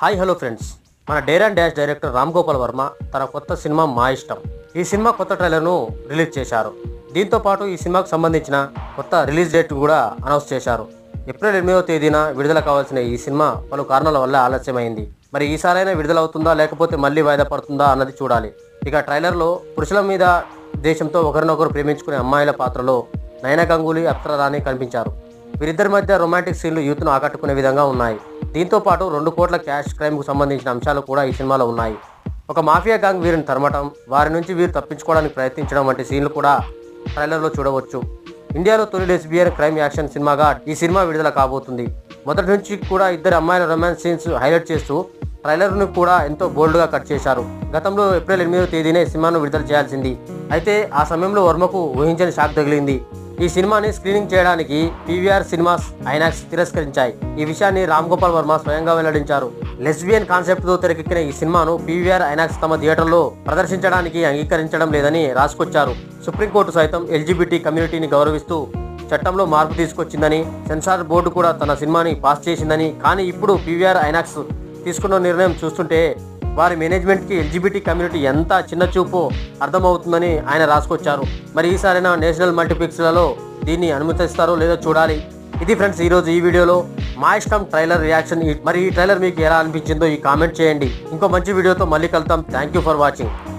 hi hello friends మన dare and dash director Ram Gopal Varma తన కొత్త సినిమా మా ఇష్టం ఈ సినిమా కొత్త ట్రైలర్ను రిలీజ్ చేశారు దీంతో పాటు ఈ సినిమాకు సంబంధించిన కొత్త రిలీజ్ డేట్ కూడా అనౌన్స్ చేశారు ఏప్రిల్ ఎనిమిదవ తేదీన విడుదల కావాల్సిన ఈ సినిమా పలు కారణాల వల్ల ఆలస్యమైంది మరి ఈసారైనా విడుదల అవుతుందా లేకపోతే మళ్ళీ వాయిదా పడుతుందా అన్నది చూడాలి ఇక ట్రైలర్లో పురుషుల మీద దేశంతో ఒకరినొకరు ప్రేమించుకునే అమ్మాయిల పాత్రలో నయన గంగూలీ అప్సరా రాణి కనిపించారు వీరిద్దరి మధ్య రొమాంటిక్ సీన్లు యూత్ను ఆకట్టుకునే విధంగా ఉన్నాయి దీంతో పాటు రెండు కోట్ల క్యాష్ క్రైమ్కు సంబంధించిన అంశాలు కూడా ఈ సినిమాలో ఉన్నాయి ఒక మాఫియా గ్యాంగ్ వీరిని తరమటం వారి నుంచి వీరు తప్పించుకోవడానికి ప్రయత్నించడం వంటి సీన్లు కూడా ట్రైలర్లో చూడవచ్చు ఇండియాలో తొలి లెస్బియన్ క్రైమ్ యాక్షన్ సినిమాగా ఈ సినిమా విడుదల కాబోతుంది మొదటి నుంచి కూడా ఇద్దరు అమ్మాయిల రొమాన్స్ సీన్స్ హైలైట్ చేస్తూ ట్రైలర్ను కూడా ఎంతో బోల్డ్గా కట్ చేశారు గతంలో ఏప్రిల్ ఎనిమిదవ తేదీనే సినిమాను విడుదల చేయాల్సింది అయితే ఆ సమయంలో వర్మకు ఊహించని షాక్ తగిలింది ఈ సినిమాని స్క్రీనింగ్ చేయడానికి పీవీఆర్ సినిమాస్ ఐనాక్స్ తిరస్కరించాయి ఈ విషయాన్ని రామ్ గోపాల్ వర్మ స్వయంగా వెల్లడించారు లెస్బియన్ కాన్సెప్ట్ తో తెరకెక్కిన ఈ సినిమాను పీవీఆర్ ఐనాక్స్ తమ థియేటర్లో ప్రదర్శించడానికి అంగీకరించడం లేదని రాసుకొచ్చారు సుప్రీంకోర్టు సైతం ఎల్జీబీటీ కమ్యూనిటీని గౌరవిస్తూ చట్టంలో మార్పు తీసుకొచ్చిందని సెన్సార్ బోర్డు కూడా తన సినిమాని పాస్ చేసిందని కానీ ఇప్పుడు పీవీఆర్ ఐనాక్స్ తీసుకున్న నిర్ణయం చూస్తుంటే వారి మేనేజ్మెంట్కి ఎల్జీబీటీ కమ్యూనిటీ ఎంత చిన్న చూపు అర్థమవుతుందని ఆయన రాసుకొచ్చారు మరి ఈసారైనా నేషనల్ మల్టీప్లెక్స్లలో దీన్ని అనుమతిస్తారో లేదో చూడాలి ఇది ఫ్రెండ్స్ ఈరోజు ఈ వీడియోలో మా ఇష్టం ట్రైలర్ రియాక్షన్ ఈ- మరి ఈ ట్రైలర్ మీకు ఎలా అనిపించిందో ఈ కామెంట్ చేయండి ఇంకో మంచి వీడియోతో మళ్ళీ కలుద్దాం థ్యాంక్ యూ ఫర్ వాచింగ్